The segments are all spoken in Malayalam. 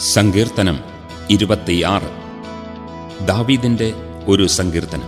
സങ്കീർത്തനം ഇരുപത്തിയാറ് ദാവീദിന്റെ ഒരു സങ്കീർത്തനം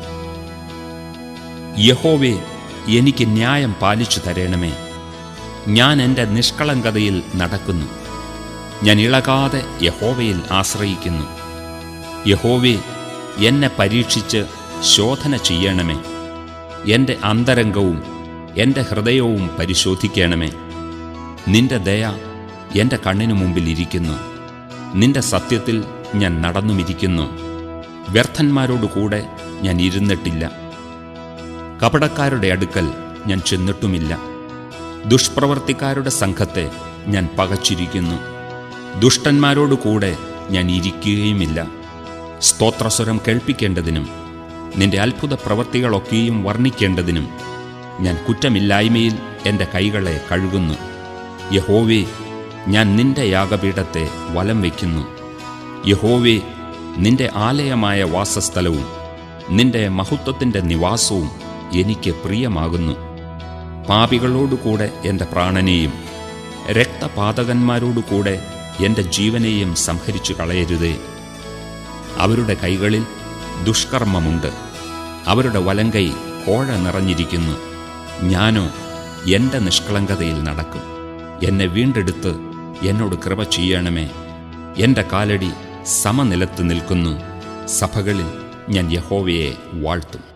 യഹോവേ എനിക്ക് ന്യായം പാലിച്ചു തരണമേ ഞാൻ എൻ്റെ നിഷ്കളങ്കതയിൽ നടക്കുന്നു ഞാൻ ഇളകാതെ യഹോവയിൽ ആശ്രയിക്കുന്നു യഹോവേ എന്നെ പരീക്ഷിച്ച് ശോധന ചെയ്യണമേ എൻ്റെ അന്തരംഗവും എൻ്റെ ഹൃദയവും പരിശോധിക്കണമേ നിന്റെ ദയ എൻ്റെ കണ്ണിനു മുമ്പിൽ ഇരിക്കുന്നു നിന്റെ സത്യത്തിൽ ഞാൻ നടന്നുമിരിക്കുന്നു വ്യർത്ഥന്മാരോടുകൂടെ ഞാൻ ഇരുന്നിട്ടില്ല കപടക്കാരുടെ അടുക്കൽ ഞാൻ ചെന്നിട്ടുമില്ല ദുഷ്പ്രവർത്തിക്കാരുടെ സംഘത്തെ ഞാൻ പകച്ചിരിക്കുന്നു ദുഷ്ടന്മാരോടുകൂടെ ഞാൻ ഇരിക്കുകയുമില്ല സ്തോത്രസ്വരം കേൾപ്പിക്കേണ്ടതിനും നിന്റെ അത്ഭുത പ്രവൃത്തികളൊക്കെയും വർണ്ണിക്കേണ്ടതിനും ഞാൻ കുറ്റമില്ലായ്മയിൽ എൻ്റെ കൈകളെ കഴുകുന്നു യഹോവേ ഞാൻ നിന്റെ യാഗപീഠത്തെ വലം വയ്ക്കുന്നു യഹോവേ നിന്റെ ആലയമായ വാസസ്ഥലവും നിന്റെ മഹത്വത്തിൻ്റെ നിവാസവും എനിക്ക് പ്രിയമാകുന്നു പാപികളോടുകൂടെ എൻ്റെ പ്രാണനെയും രക്തപാതകന്മാരോടുകൂടെ എൻ്റെ ജീവനെയും സംഹരിച്ചു കളയരുതേ അവരുടെ കൈകളിൽ ദുഷ്കർമ്മമുണ്ട് അവരുടെ വലങ്കൈ കോഴ നിറഞ്ഞിരിക്കുന്നു ഞാനോ എൻ്റെ നിഷ്കളങ്കതയിൽ നടക്കും എന്നെ വീണ്ടെടുത്ത് എന്നോട് കൃപ ചെയ്യണമേ എൻ്റെ കാലടി സമനിലത്ത് നിൽക്കുന്നു സഭകളിൽ ഞാൻ യഹോവയെ വാഴ്ത്തും